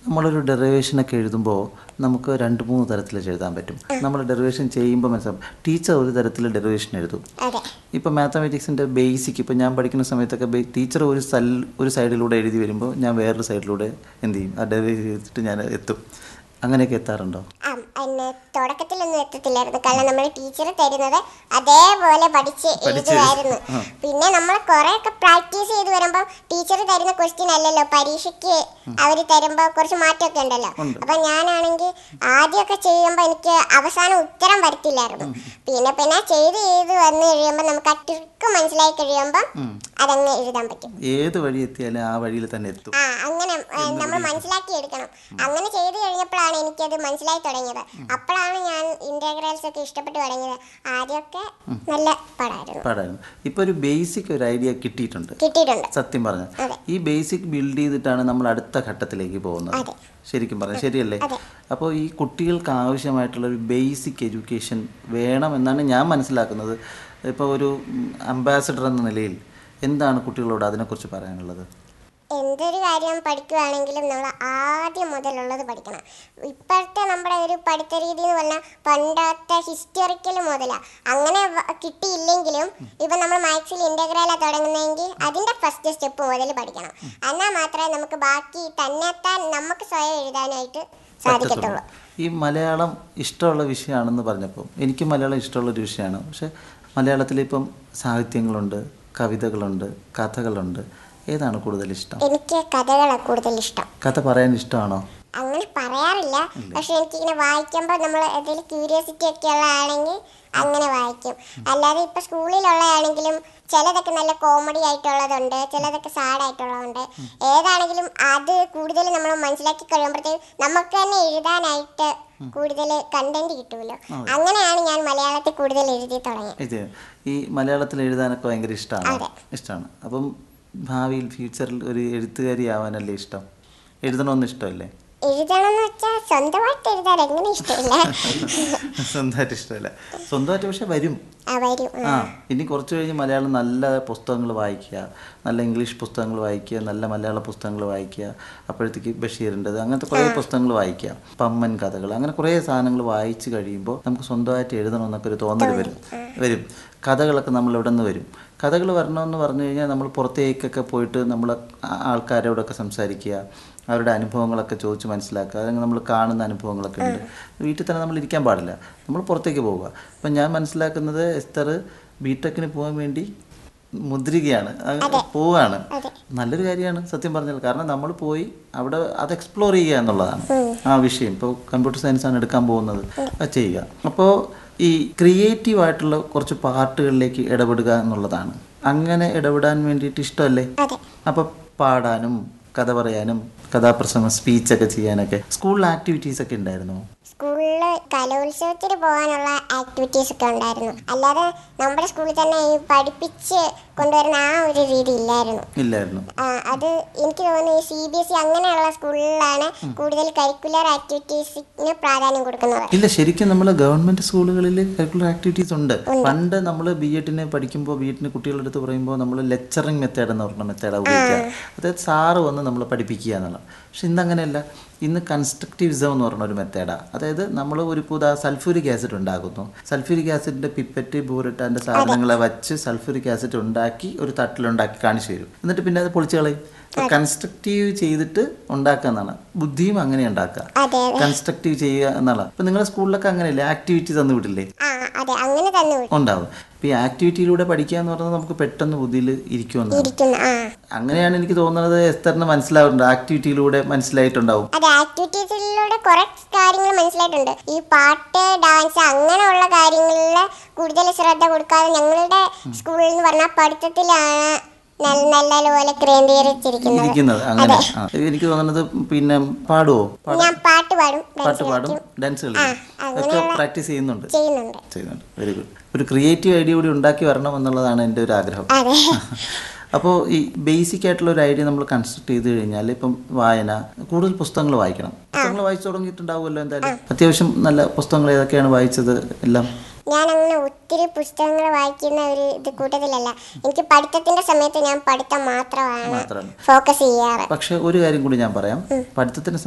നമ്മളൊരു ഡെറിവേഷനൊക്കെ എഴുതുമ്പോൾ നമുക്ക് രണ്ട് മൂന്ന് തരത്തിൽ എഴുതാൻ പറ്റും നമ്മൾ ഡെറിവേഷൻ ചെയ്യുമ്പോൾ മനസ്സിലാവും ടീച്ചർ ഒരു തരത്തിൽ ഡെറിവേഷൻ എഴുതും അതെ ഇപ്പോൾ മാത്തമാറ്റിക്സിൻ്റെ ബേസിക് ഇപ്പോൾ ഞാൻ പഠിക്കുന്ന സമയത്തൊക്കെ ടീച്ചർ ഒരു സൽ ഒരു സൈഡിലൂടെ എഴുതി വരുമ്പോൾ ഞാൻ വേറൊരു സൈഡിലൂടെ എന്ത് ചെയ്യും ആ ഡെറിവേറ്റ് ചെയ്തിട്ട് ഞാൻ എത്തും അങ്ങനെയൊക്കെ എത്താറുണ്ടോ ആ എന്നെ തുടക്കത്തിലൊന്നും എത്തത്തില്ലായിരുന്നു കാരണം നമ്മൾ ടീച്ചർ തരുന്നത് അതേപോലെ പഠിച്ച് പഠിച്ച് എഴുതുമായിരുന്നു ആ. പിന്നെ നമ്മൾ കുറെ ഒക്കെ പ്രാക്ടീസ് ചെയ്ത് വരുമ്പോൾ ടീച്ചർ തരുന്ന ക്വസ്റ്റ്യൻ അല്ലല്ലോ പരീക്ഷയ്ക്ക് അവർ തരുമ്പോൾ കുറച്ച് മാറ്റമൊക്കെ ഉണ്ടല്ലോ ഉണ്ട്. അപ്പൊ ഞാനാണെങ്കിൽ ആദ്യമൊക്കെ ചെയ്യുമ്പോൾ എനിക്ക് അവസാനം ഉത്തരം വരത്തില്ലായിരുന്നു പിന്നെ പിന്നെ ചെയ്ത് ചെയ്ത് വന്നു കഴിയുമ്പോൾ നമുക്ക് ആ ട്രിക്ക് മനസ്സിലായി കഴിയുമ്പോൾ അതങ്ങ് എഴുതാൻ പറ്റും ഏത് വഴി എത്തിയാലും ആ വഴിയിൽ തന്നെ എത്തും ആ അങ്ങനെ നമ്മൾ മനസ്സിലാക്കി എടുക്കണം അങ്ങനെ ചെയ്തു കഴിഞ്ഞപ്പോഴാണ് എനിക്കത് മനസ്സിലായി തുടങ്ങിയത് അപ്പോഴാണ് ഞാൻ ഇന്റഗ്രൽസ് ഒക്കെ ഇഷ്ടപ്പെട്ട് തുടങ്ങിയത് ആദ്യമൊക്കെ നല്ല പാടായിരുന്നു പാടായിരുന്നു ഇപ്പോൾ ഒരു ബേസിക് ഒരു ഐഡിയ കിട്ടിയിട്ടുണ്ട് കിട്ടിയിട്ടുണ്ട് സത്യം പറഞ്ഞ അതെ. ഈ ബേസിക് ബിൽഡ് ചെയ്തിട്ടാണ് നമ്മൾ അടുത്ത ഘട്ടത്തിലേക്ക് പോകുന്നത് അതെ. ശരിക്കും പറഞ്ഞാൽ ശരിയല്ലേ അതെ. അപ്പോൾ ഈ കുട്ടികൾക്ക് ആവശ്യമായിട്ടുള്ള ഒരു ബേസിക് എഡ്യൂക്കേഷൻ വേണമെന്നാണ് ഞാൻ മനസ്സിലാക്കുന്നത് ഇപ്പോൾ ഒരു അംബാസഡർ എന്ന നിലയിൽ എന്താണ് കുട്ടികളോട് അതിനെക്കുറിച്ച് പറയാനുള്ളത് എന്തൊരു കാര്യം പഠിക്കുകയാണെങ്കിലും നമ്മൾ ആദ്യം മുതലുള്ളത് പഠിക്കണം ഇപ്പോഴത്തെ നമ്മുടെ ഒരു പഠിത്ത രീതി എന്ന് പറഞ്ഞാൽ പണ്ടത്തെ ഹിസ്റ്റോറിക്കൽ മുതലാണ് അങ്ങനെ വ- കിട്ടിയില്ലെങ്കിലും ഇപ്പം നമ്മൾ മാത്സിൽ ഇൻ്റഗ്രലാണ് തുടങ്ങുന്നതെങ്കിൽ അതിൻ്റെ ഫസ്റ്റ് സ്റ്റെപ്പ് മുതൽ പഠിക്കണം എന്നാൽ മാത്രമേ നമുക്ക് ബാക്കി തന്നെത്താൻ നമുക്ക് സ്വയം എഴുതാനായിട്ട് സാധിക്കത്തുള്ളൂ ഈ മലയാളം ഇഷ്ടമുള്ള വിഷയമാണെന്ന് പറഞ്ഞപ്പോൾ എനിക്ക് മലയാളം ഇഷ്ടമുള്ള ഒരു വിഷയമാണ് പക്ഷെ മലയാളത്തിൽ ഇപ്പം സാഹിത്യങ്ങളുണ്ട് കവിതകളുണ്ട് കഥകളുണ്ട് ഏതാണ് കൂടുതൽ ഇഷ്ടം എനിക്ക് കഥകളാണ് കൂടുതൽ ഇഷ്ടം കഥ പറയാൻ ഇഷ്ടമാണോ അങ്ങനെ പറയാറില്ല പക്ഷെ എനിക്കിങ്ങനെ വായിക്കുമ്പോൾ നമ്മൾ എന്തെങ്കിലും ക്യൂരിയോസിറ്റി ഒക്കെ ഉള്ളതാണെങ്കിൽ അങ്ങനെ വായിക്കും അല്ലാതെ ഇപ്പൊ സ്കൂളിലുള്ളതാണെങ്കിലും ചിലതൊക്കെ നല്ല കോമഡി ആയിട്ടുള്ളതുണ്ട് ചിലതൊക്കെ സാഡ് ആയിട്ടുള്ളതുണ്ട് ഏതാണെങ്കിലും അത് കൂടുതൽ നമ്മൾ മനസ്സിലാക്കി കഴിയുമ്പോഴത്തേക്കും നമുക്ക് തന്നെ എഴുതാനായിട്ട് കൂടുതൽ കണ്ടന്റ് കിട്ടുമല്ലോ അങ്ങനെയാണ് ഞാൻ മലയാളത്തിൽ കൂടുതൽ എഴുതി തുടങ്ങിയത് ഇത് ഈ മലയാളത്തിൽ എഴുതാനൊക്കെ ഭയങ്കര ഇഷ്ടമാണ് അതെ. ഇഷ്ടമാണ് അപ്പം ഭാവിയിൽ ഫ്യൂച്ചറിൽ ഒരു എഴുത്തുകാരി ആവാനല്ലേ ഇഷ്ടം എഴുതണമെന്ന് ഇഷ്ടമല്ലേ എഴുതണം എന്ന് വെച്ചാൽ സ്വന്തമായിട്ട് എഴുതാൻ എങ്ങനെ ഇഷ്ടമില്ല സ്വന്തമായിട്ട് ഇഷ്ടമല്ല സ്വന്തമായിട്ട് പക്ഷെ വരും ആ വരും ആ ഇനി കുറച്ച് കഴിഞ്ഞ് മലയാളം നല്ല പുസ്തകങ്ങൾ വായിക്കുക നല്ല ഇംഗ്ലീഷ് പുസ്തകങ്ങൾ വായിക്കുക നല്ല മലയാള പുസ്തകങ്ങൾ വായിക്കുക അപ്പോഴത്തേക്ക് ബഷീറിൻ്റെത് അങ്ങനത്തെ കുറേ പുസ്തകങ്ങൾ വായിക്കുക പമ്മൻ കഥകൾ അങ്ങനെ കുറേ സാധനങ്ങൾ വായിച്ച് കഴിയുമ്പോൾ നമുക്ക് സ്വന്തമായിട്ട് എഴുതണമെന്നൊക്കെ ഒരു തോന്നൽ വരും വരും കഥകളൊക്കെ നമ്മൾ എവിടെ നിന്ന് വരും കഥകൾ വരണമെന്ന് പറഞ്ഞു കഴിഞ്ഞാൽ നമ്മൾ പുറത്തേക്കൊക്കെ പോയിട്ട് നമ്മൾ ആൾക്കാരോടൊക്കെ സംസാരിക്കുക അവരുടെ അനുഭവങ്ങളൊക്കെ ചോദിച്ച് മനസ്സിലാക്കുക അല്ലെങ്കിൽ നമ്മൾ കാണുന്ന അനുഭവങ്ങളൊക്കെ ഉണ്ട് വീട്ടിൽ തന്നെ നമ്മൾ ഇരിക്കാൻ പാടില്ല നമ്മൾ പുറത്തേക്ക് പോവുക അപ്പം ഞാൻ മനസ്സിലാക്കുന്നത് എസ്തർ ബിടെക്കിന് പോകാൻ വേണ്ടി മുദ്രികയാണ് അത് പോവുകയാണ് നല്ലൊരു കാര്യമാണ് സത്യം പറഞ്ഞാൽ കാരണം നമ്മൾ പോയി അവിടെ അത് എക്സ്പ്ലോർ ചെയ്യുക എന്നുള്ളതാണ് ആ വിഷയം ഇപ്പോൾ കമ്പ്യൂട്ടർ സയൻസ് ആണ് എടുക്കാൻ പോകുന്നത് അത് ചെയ്യുക അപ്പോൾ ഈ ക്രിയേറ്റീവ് ആയിട്ടുള്ള കുറച്ച് പാർട്ടുകളിലേക്ക് ഇടപെടുക എന്നുള്ളതാണ് അങ്ങനെ ഇടപെടാൻ വേണ്ടിയിട്ട് ഇഷ്ടമല്ലേ അതെ അപ്പോൾ പാടാനും കഥ പറയാനും കഥാപ്രസംഗം സ്പീച്ചൊക്കെ ചെയ്യാനൊക്കെ സ്കൂളിൽ ആക്ടിവിറ്റീസ് ഒക്കെ ഉണ്ടായിരുന്നു സ്കൂളിൽ കലോത്സവത്തിന് പോകാനുള്ള ആക്ടിവിറ്റീസ് ഒക്കെ ഉണ്ടായിരുന്നു അല്ലാതെ നമ്മുടെ സ്കൂളിൽ തന്നെ ഈ പഠിപ്പിച്ച് കൊണ്ടുവരുന്ന ആ ഒരു രീതി ഇല്ലായിരുന്നു ഇല്ലായിരുന്നു ആ, അത് എനിക്ക് തോന്നുന്നു ഈ സി ബി എസ് ഇ അങ്ങനെയുള്ള സ്കൂളിലാണ് കൂടുതൽ കരിക്കുലർ ആക്ടിവിറ്റീസിന് പ്രാധാന്യം കൊടുക്കുന്നത് ഇല്ല ശരിക്കും നമ്മൾ ഗവൺമെന്റ് സ്കൂളുകളിൽ കരിക്കുലർ ആക്ടിവിറ്റീസ് ഉണ്ട് പണ്ട് നമ്മൾ ബി എഡിന് പഠിക്കുമ്പോൾ ബി എഡിന് കുട്ടികളുടെ അടുത്ത് പറയുമ്പോൾ നമ്മൾ ലെക്ചറിങ് മെത്തേഡ് എന്ന് പറഞ്ഞ മെത്തേഡാണ് ഉപയോഗിക്കുക അതായത് സാറ് വന്ന് നമ്മൾ പഠിപ്പിക്കുക എന്നുള്ളത് പക്ഷെ ഇന്ന് അങ്ങനെയല്ല ഇന്ന് കൺസ്ട്രക്റ്റിവിസം എന്ന് പറഞ്ഞ ഒരു മെത്തേഡാണ് അതായത് നമ്മൾ ഒരു പുതിയ സൾഫ്യൂരിക് ആസിഡ് ഉണ്ടാക്കുന്നു സൾഫ്യൂരിക് ആസിഡിന്റെ പിപ്പറ്റ് ബൂറിട്ടാൻ്റെ സാധനങ്ങളെ വച്ച് സൾഫ്യൂരിക് ആസിഡ് ഉണ്ടാക്കി ഒരു തട്ടിലുണ്ടാക്കി കാണിച്ചു തരും എന്നിട്ട് പിന്നെ അത് പൊളിച്ച് കളയും കൺസ്ട്രക്റ്റീവ് ചെയ്തിട്ട് ഉണ്ടാക്കുക എന്നാണ് ബുദ്ധിയും അങ്ങനെ ഉണ്ടാക്കുക അതെ കൺസ്ട്രക്റ്റീവ് ചെയ്യുക എന്നുള്ള അപ്പൊ നിങ്ങളുടെ സ്കൂളിലൊക്കെ അങ്ങനെയല്ലേ ആക്ടിവിറ്റി തന്നു വിടില്ലേ ആ അതെ അങ്ങനെ തന്നെ ഉണ്ടാവും അപ്പൊ ഈ ആക്ടിവിറ്റിയിലൂടെ പഠിക്കുക എന്ന് പറയുന്നത് നമുക്ക് പെട്ടെന്ന് ബുദ്ധിയിൽ ഇരിക്കുമെന്നാണ് ഇരിക്കുന്ന ആ അങ്ങനെയാണ് എനിക്ക് തോന്നുന്നത് എസ്തറിന് മനസ്സിലാവുന്നുണ്ട് ആക്ടിവിറ്റിയിലൂടെ മനസ്സിലായിട്ടുണ്ടാവും അതെ ആക്ടിവിറ്റീസിലൂടെ കുറെ കാര്യങ്ങൾ മനസ്സിലായിട്ടുണ്ട് ഈ പാട്ട് ഡാൻസ് അങ്ങനെയുള്ള കാര്യങ്ങളിൽ കൂടുതൽ ശ്രദ്ധ കൊടുക്കാതെ ഞങ്ങളുടെ സ്കൂളിൽ എന്ന് പറഞ്ഞാൽ പഠിത്തത്തിലാണ് നല്ല നല്ലപോലെ കേന്ദ്രീകരിച്ചിരിക്കുന്നത് ഇരിക്കുന്നത് അങ്ങനെ ആ. എനിക്ക് തോന്നുന്നത് പിന്നെ പാടുവോ പാടാ- ഞാൻ പാട്ട് പാടും പാട്ട് ഡാൻസ് പാടും കളിക്കും ഡാൻസ് കളിക്കും ഒക്കെ പ്രാക്ടീസ് ചെയ്യുന്നുണ്ട് ചെയ്യുന്നുണ്ട് ചെയ്യുന്നുണ്ട് വെരി ഗുഡ് ഒരു ക്രിയേറ്റീവ് ഐഡിയ കൂടി ഉണ്ടാക്കി വരണം എന്നുള്ളതാണ് എൻ്റെ ഒരു ആഗ്രഹം അതെ അപ്പോൾ ഈ ബേസിക് ആയിട്ടുള്ള ഒരു ഐഡിയ നമ്മൾ കൺസ്ട്രക്ട് ചെയ്ത് കഴിഞ്ഞാൽ ഇപ്പം വായന കൂടുതൽ പുസ്തകങ്ങൾ വായിക്കണം പുസ്തകങ്ങൾ വായിച്ചു തുടങ്ങിയിട്ടുണ്ടാവുമല്ലോ എന്തായാലും അത്യാവശ്യം നല്ല പുസ്തകങ്ങൾ ഏതൊക്കെയാണ് വായിച്ചത് എല്ലാം ഞാൻ അങ്ങനെ ഒത്തിരി പുസ്തകങ്ങൾ വായിക്കുന്ന ഒരു ഇത് കൂട്ടത്തിലല്ല എനിക്ക് പഠിത്തത്തിന്റെ സമയത്ത് ഞാൻ പഠിത്തം മാത്രമാണ് മാത്രമാണ് ഫോക്കസ് ചെയ്യാറ് പക്ഷെ ഒരു കാര്യം കൂടി ഞാൻ പറയാം പഠിത്തത്തിന്